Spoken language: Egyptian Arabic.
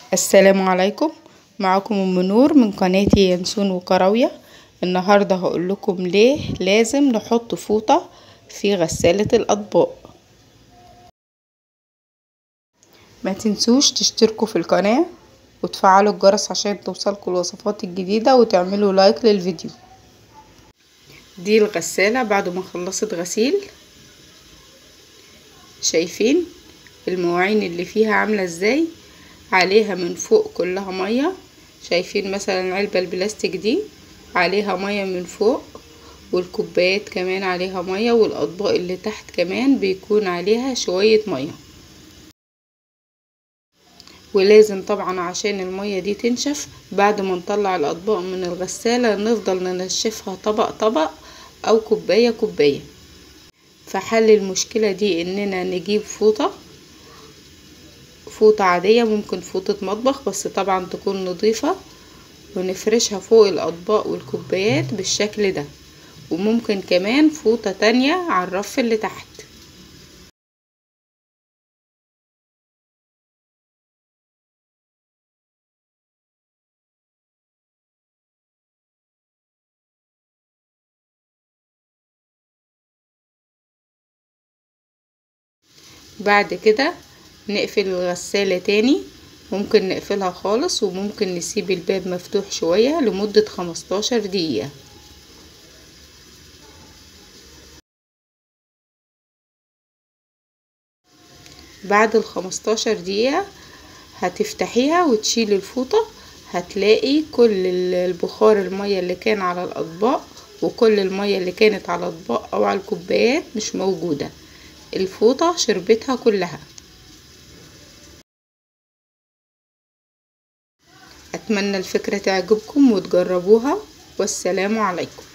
السلام عليكم معكم ام نور من قناتي ينسون وكراوية النهاردة هقول لكم ليه لازم نحط فوطة في غسالة الاطباق ما تنسوش تشتركوا في القناة وتفعلوا الجرس عشان توصلكوا الوصفات الجديدة وتعملوا لايك للفيديو دي الغسالة بعد ما خلصت غسيل شايفين المواعين اللي فيها عاملة ازاي عليها من فوق كلها مية شايفين مثلا العلبة البلاستيك دي عليها مية من فوق والكوبايات كمان عليها مية والاطباق اللي تحت كمان بيكون عليها شوية مية ولازم طبعا عشان المية دي تنشف بعد ما نطلع الاطباق من الغسالة نفضل ننشفها طبق طبق او كوباية كوباية فحل المشكلة دي اننا نجيب فوطة فوطة عادية ممكن فوطة مطبخ بس طبعا تكون نظيفة ونفرشها فوق الاطباق والكوبايات بالشكل ده وممكن كمان فوطة تانية على الرف اللي تحت بعد كده نقفل الغسالة تاني ممكن نقفلها خالص وممكن نسيب الباب مفتوح شوية لمدة خمستاشر دقيقة بعد الخمستاشر دقيقة هتفتحيها وتشيلي الفوطة هتلاقي كل البخار المية اللي كان على الأطباق وكل المية اللي كانت على الأطباق أو على الكوبايات مش موجودة الفوطة شربتها كلها أتمنى الفكرة تعجبكم وتجربوها والسلام عليكم